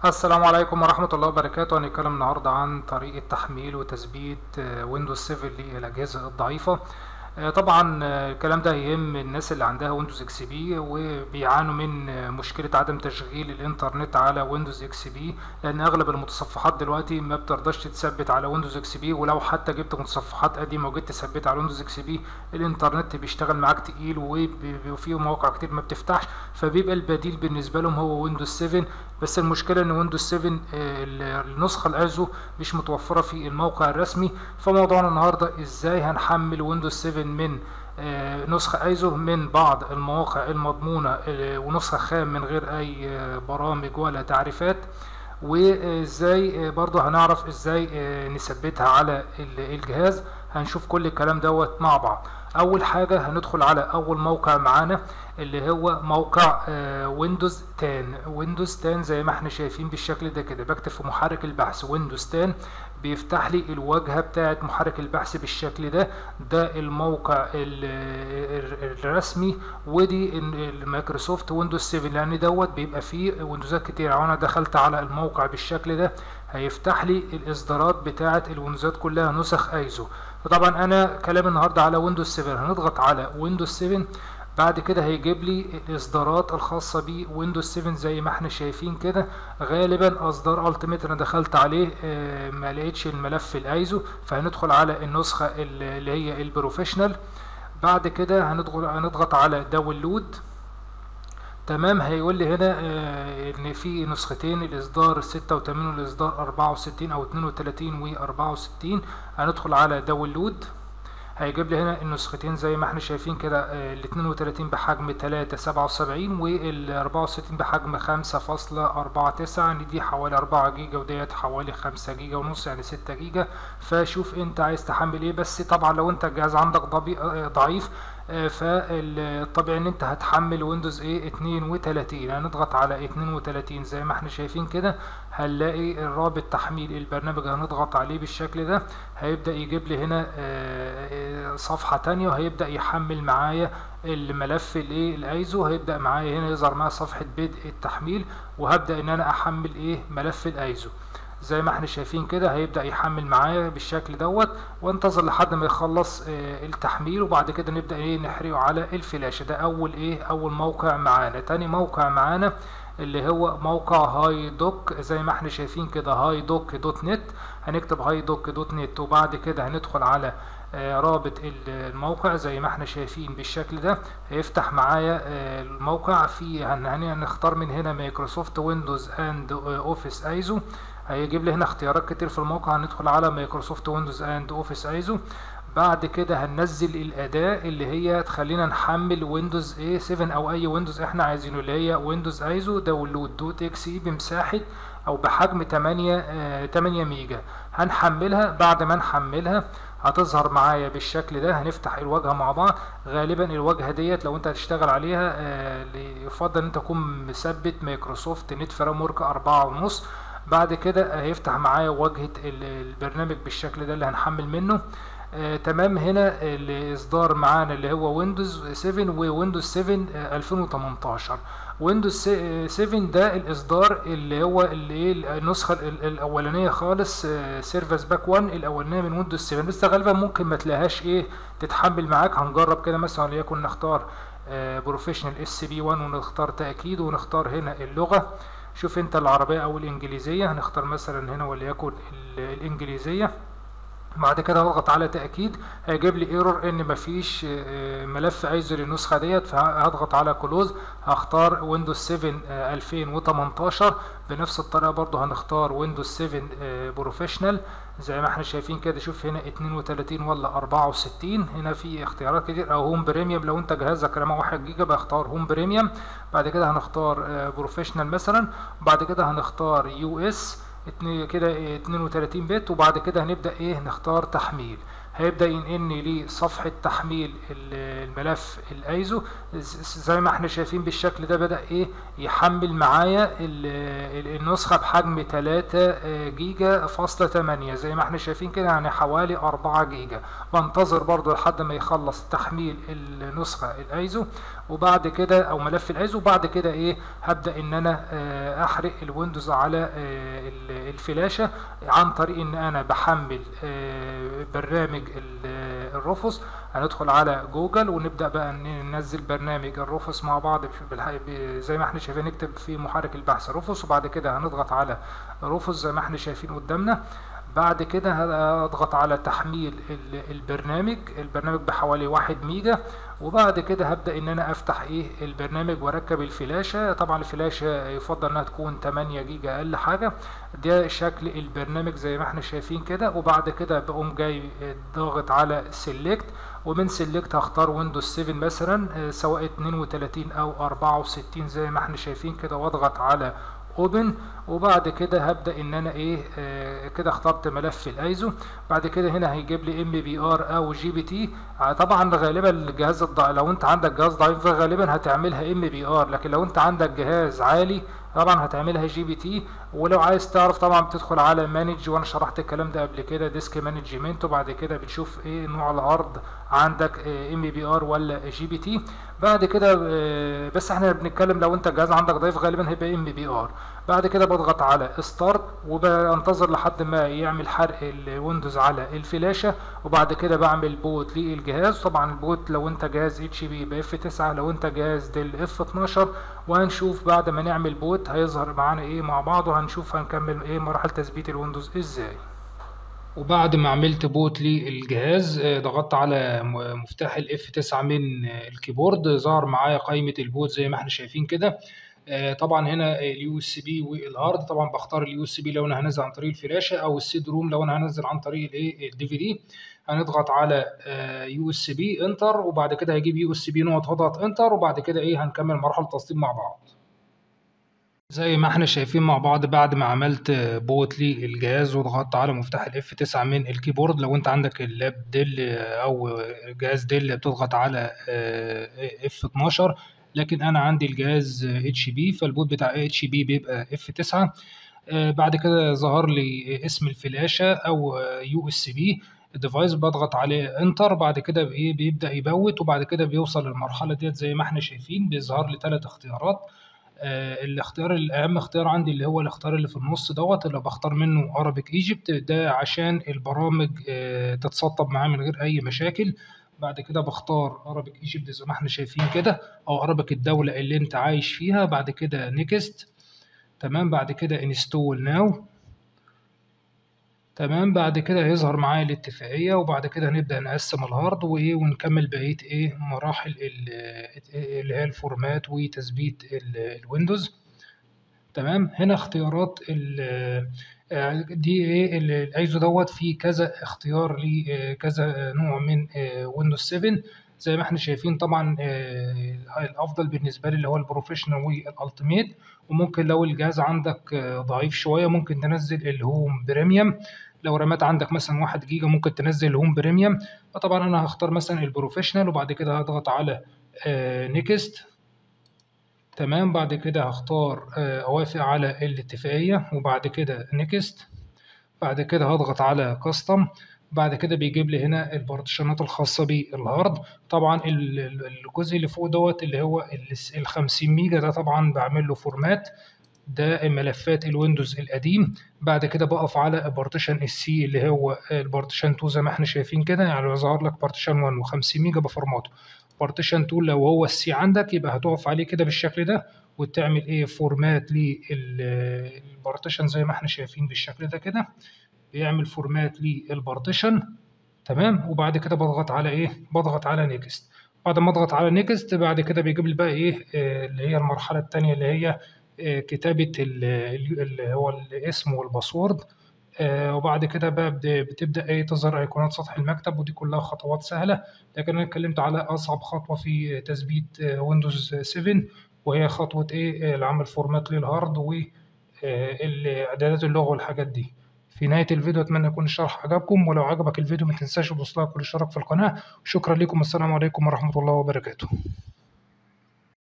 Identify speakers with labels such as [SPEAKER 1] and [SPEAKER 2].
[SPEAKER 1] السلام عليكم ورحمة الله وبركاته هنتكلم النهاردة عن طريقة تحميل وتثبيت ويندوز 7 للأجهزة الضعيفة آه، طبعا آه، الكلام ده يهم الناس اللي عندها ويندوز اكس بي وبيعانوا من آه، مشكلة عدم تشغيل الانترنت على ويندوز اكس بي لان اغلب المتصفحات دلوقتي ما بترضاش تتثبت على ويندوز اكس بي ولو حتى جبت متصفحات قديمة وجيت تثبت على ويندوز اكس بي الانترنت بيشتغل معاك تقيل وفيه مواقع كتير ما بتفتحش فبيبقى البديل بالنسبة لهم هو ويندوز 7 بس المشكلة ان ويندوز 7 النسخة الايزو مش متوفرة في الموقع الرسمي فموضوعنا النهاردة ازاي هنحمل ويندوز 7 من آه، نسخة ايزو من بعض المواقع المضمونة آه، ونسخة خام من غير اي آه، برامج ولا تعريفات وازاي برضو هنعرف ازاي نثبتها على الجهاز هنشوف كل الكلام دوت مع بعض اول حاجة هندخل على اول موقع معانا اللي هو موقع ويندوز 10 ويندوز 10 زي ما احنا شايفين بالشكل ده كده بكتب في محرك البحث ويندوز 10 بيفتح لي الواجهة بتاعة محرك البحث بالشكل ده ده الموقع الرسمي ودي المايكروسوفت ويندوز 7 لان دوت بيبقى فيه ويندوزات كتير وانا دخلت على الموقع بالشكل ده هيفتح لي الاصدارات بتاعة الويندوزات كلها نسخ ايزو فطبعا انا كلام النهارده على ويندوز 7 هنضغط على ويندوز 7 بعد كده هيجيب لي الاصدارات الخاصه بويندوز 7 زي ما احنا شايفين كده غالبا اصدار التيميت انا دخلت عليه آه، ما لقيتش الملف الايزو فهندخل على النسخه اللي هي البروفيشنال بعد كده هنضغط هنضغط على داونلود تمام هيقول لي هنا آه ان في نسختين الاصدار 86 والاصدار 64 او 32 و 64 هندخل على داونلود هيجيب لي هنا النسختين زي ما احنا شايفين كده ال 32 بحجم 3.77 وال 64 بحجم 5.49 يعني دي حوالي 4 جيجا وديت حوالي 5 جيجا ونص يعني 6 جيجا فشوف انت عايز تحمل ايه بس طبعا لو انت الجهاز عندك ضعيف فالطبيعي ان انت هتحمل ويندوز ايه 32 هنضغط على 32 زي ما احنا شايفين كده هنلاقي الرابط تحميل البرنامج هنضغط عليه بالشكل ده هيبدأ يجيب لي هنا صفحة تانية وهيبدأ يحمل معايا الملف الايه الايزو هيبدأ معايا هنا يظهر معايا صفحة بدء التحميل وهبدأ ان انا احمل ايه ملف الايزو زي ما احنا شايفين كده هيبدأ يحمل معايا بالشكل دوت وانتظر لحد ما يخلص اه التحميل وبعد كده نبدأ ايه نحرقه على الفلاشة ده اول ايه اول موقع معانا تاني موقع معانا اللي هو موقع هاي دوك زي ما احنا شايفين كده هاي دوك دوت نت هنكتب هاي دوك دوت نت وبعد كده هندخل على آه رابط الموقع زي ما احنا شايفين بالشكل ده هيفتح معايا آه الموقع في هنختار من هنا مايكروسوفت ويندوز اند اوفيس ايزو هيجيب لي هنا اختيارات كتير في الموقع هندخل على مايكروسوفت ويندوز اند اوفيس ايزو بعد كده هننزل الاداة اللي هي تخلينا نحمل ويندوز ايه 7 او اي ويندوز احنا عايزينه اللي هي ويندوز ايزو داونلود دوت اكس اي بمساحة او بحجم 8 آه 8 ميجا هنحملها بعد ما نحملها هتظهر معايا بالشكل ده هنفتح الواجهة مع بعض غالبا الواجهة ديت لو انت هتشتغل عليها آه يفضل ان انت تكون مثبت مايكروسوفت نت فريم ورك أربعة ونص بعد كده هيفتح معايا واجهة البرنامج بالشكل ده اللي هنحمل منه آه تمام هنا الاصدار معانا اللي هو ويندوز 7 وويندوز 7 آه 2018 ويندوز 7 ده الاصدار اللي هو اللي ايه النسخه الاولانيه خالص آه سيرفس باك 1 الاولانيه من ويندوز 7 بس غالبا ممكن ما تلاقيهاش ايه تتحمل معاك هنجرب كده مثلا وليكن نختار بروفيشنال اس بي 1 ونختار تاكيد ونختار هنا اللغه شوف انت العربيه او الانجليزيه هنختار مثلا هنا وليكن الانجليزيه بعد كده هضغط على تأكيد هيجيب لي ايرور ان مفيش ملف ايزو للنسخة ديت فهضغط على كلوز هختار ويندوز 7 2018 بنفس الطريقة برضو هنختار ويندوز 7 بروفيشنال زي ما احنا شايفين كده شوف هنا 32 ولا 64 هنا في اختيارات كتير او هوم بريميوم لو انت جهازك رامه 1 جيجا بختار هوم بريميوم بعد كده هنختار بروفيشنال مثلا وبعد كده هنختار يو اس كده 32 بت وبعد كده هنبدأ ايه نختار تحميل هيبدأ ينقلني لصفحة تحميل الملف الايزو زي ما احنا شايفين بالشكل ده بدأ ايه يحمل معايا النسخة بحجم 3 جيجا فاصلة 8 زي ما احنا شايفين كده يعني حوالي 4 جيجا بنتظر برضو لحد ما يخلص تحميل النسخة الايزو وبعد كده او ملف الايزو وبعد كده ايه هبدا ان انا احرق الويندوز على الفلاشه عن طريق ان انا بحمل برنامج الرفس هندخل على جوجل ونبدا بقى ننزل برنامج الرفس مع بعض زي ما احنا شايفين نكتب في محرك البحث رفس وبعد كده هنضغط على رفس زي ما احنا شايفين قدامنا بعد كده هضغط على تحميل البرنامج البرنامج بحوالي واحد ميجا وبعد كده هبدأ ان انا افتح ايه البرنامج واركب الفلاشة طبعا الفلاشة يفضل انها تكون 8 جيجا اقل حاجة ده شكل البرنامج زي ما احنا شايفين كده وبعد كده بقوم جاي ضاغط على سيلكت ومن سيلكت هختار ويندوز 7 مثلا سواء 32 او 64 زي ما احنا شايفين كده واضغط على اوبن وبعد كده هبدا ان انا ايه آه كده اخترت ملف الايزو بعد كده هنا هيجيب لي ام بي ار او جي بي تي طبعا غالبا الجهاز الضعيف لو انت عندك جهاز ضعيف غالبا هتعملها ام بي ار لكن لو انت عندك جهاز عالي طبعا هتعملها جي بي تي ولو عايز تعرف طبعا بتدخل على مانج وانا شرحت الكلام ده قبل كده ديسك مانجمنت وبعد كده بتشوف ايه نوع العرض عندك ام بي ار ولا جي بي تي بعد كده بس احنا بنتكلم لو انت الجهاز عندك ضعيف غالبا هيبقى ام بي ار بعد كده بضغط على ستارت وبنتظر لحد ما يعمل حرق الويندوز على الفلاشه وبعد كده بعمل بوت للجهاز طبعا البوت لو انت جهاز اتش بي باف 9 لو انت جهاز ديل اف 12 وهنشوف بعد ما نعمل بوت هيظهر معانا ايه مع بعض وهنشوف هنكمل ايه مراحل تثبيت الويندوز ازاي وبعد ما عملت بوت للجهاز ضغطت على مفتاح الاف 9 من الكيبورد ظهر معايا قائمه البوت زي ما احنا شايفين كده طبعا هنا اليو اس بي والهارد طبعا بختار اليو اس بي لو انا هنزل عن طريق الفلاشه او السيد روم لو انا هنزل عن طريق الايه الدي في دي هنضغط على يو اس بي انتر وبعد كده هيجيب يو اس بي نقط اضغط انتر وبعد كده ايه هنكمل مراحل التسطيب مع بعض زي ما احنا شايفين مع بعض بعد ما عملت بوت للجهاز وضغطت على مفتاح الاف 9 من الكيبورد لو انت عندك اللاب ديل او جهاز ديل بتضغط على اف 12 لكن انا عندي الجهاز اتش بي فالبوت بتاع اتش بي بيبقى اف 9 بعد كده ظهر لي اسم الفلاشه او يو اس بي الديفايس بضغط عليه انتر بعد كده بايه بيبدا يبوت وبعد كده بيوصل للمرحله ديت زي ما احنا شايفين بيظهر لي ثلاث اختيارات آه الاختيار الاهم اختيار عندي اللي هو الاختيار اللي في النص دوت اللي بختار منه ارابيك ايجيبت ده عشان البرامج آه تتسطب معاه من غير اي مشاكل بعد كده بختار ارابيك ايجيبت زي ما احنا شايفين كده او ارابيك الدوله اللي انت عايش فيها بعد كده نيكست تمام بعد كده انستول ناو تمام بعد كده هيظهر معايا الاتفاقية وبعد كده هنبدأ نقسم الهارد وإيه ونكمل بقية إيه مراحل اللي هي الفورمات وتثبيت الويندوز تمام هنا اختيارات دي ايه الايزو دوت فيه كذا اختيار لكذا نوع من ويندوز 7 زي ما احنا شايفين طبعا الافضل بالنسبه لي اللي هو البروفيشنال والالتيميت وممكن لو الجهاز عندك ضعيف شويه ممكن تنزل الهوم بريميوم لو رامات عندك مثلا واحد جيجا ممكن تنزل الهوم بريميوم فطبعا انا هختار مثلا البروفيشنال وبعد كده هضغط على نيكست تمام بعد كده هختار اوافق على الاتفاقيه وبعد كده نيكست بعد كده هضغط على كاستم بعد كده بيجيب لي هنا البارتيشنات الخاصة بالهارد طبعا الجزء اللي فوق دوت اللي هو ال 50 ميجا ده طبعا بعمل له فورمات ده ملفات الويندوز القديم بعد كده بقف على بارتيشن السي اللي هو البارتيشن 2 زي ما احنا شايفين كده يعني ظهر لك بارتيشن 1 و50 ميجا بفورماته بارتيشن 2 لو هو السي عندك يبقى هتقف عليه كده بالشكل ده وتعمل ايه فورمات للبارتيشن زي ما احنا شايفين بالشكل ده كده بيعمل فورمات للبارتيشن تمام وبعد كده بضغط على ايه بضغط على نيكست بعد ما اضغط على نيكست بعد كده بيجيب لي بقى ايه آه اللي هي المرحله الثانيه اللي هي آه كتابه اللي هو الاسم والباسورد آه وبعد كده بقى بتبدا ايه تظهر ايقونات سطح المكتب ودي كلها خطوات سهله لكن انا اتكلمت على اصعب خطوه في تثبيت ويندوز 7 وهي خطوه ايه العمل فورمات للهارد واعدادات اللغه والحاجات دي في نهاية الفيديو أتمنى يكون الشرح عجبكم ولو عجبك الفيديو ما تنساش تدوس لايك والاشتراك في القناة شكرا لكم السلام عليكم ورحمة الله وبركاته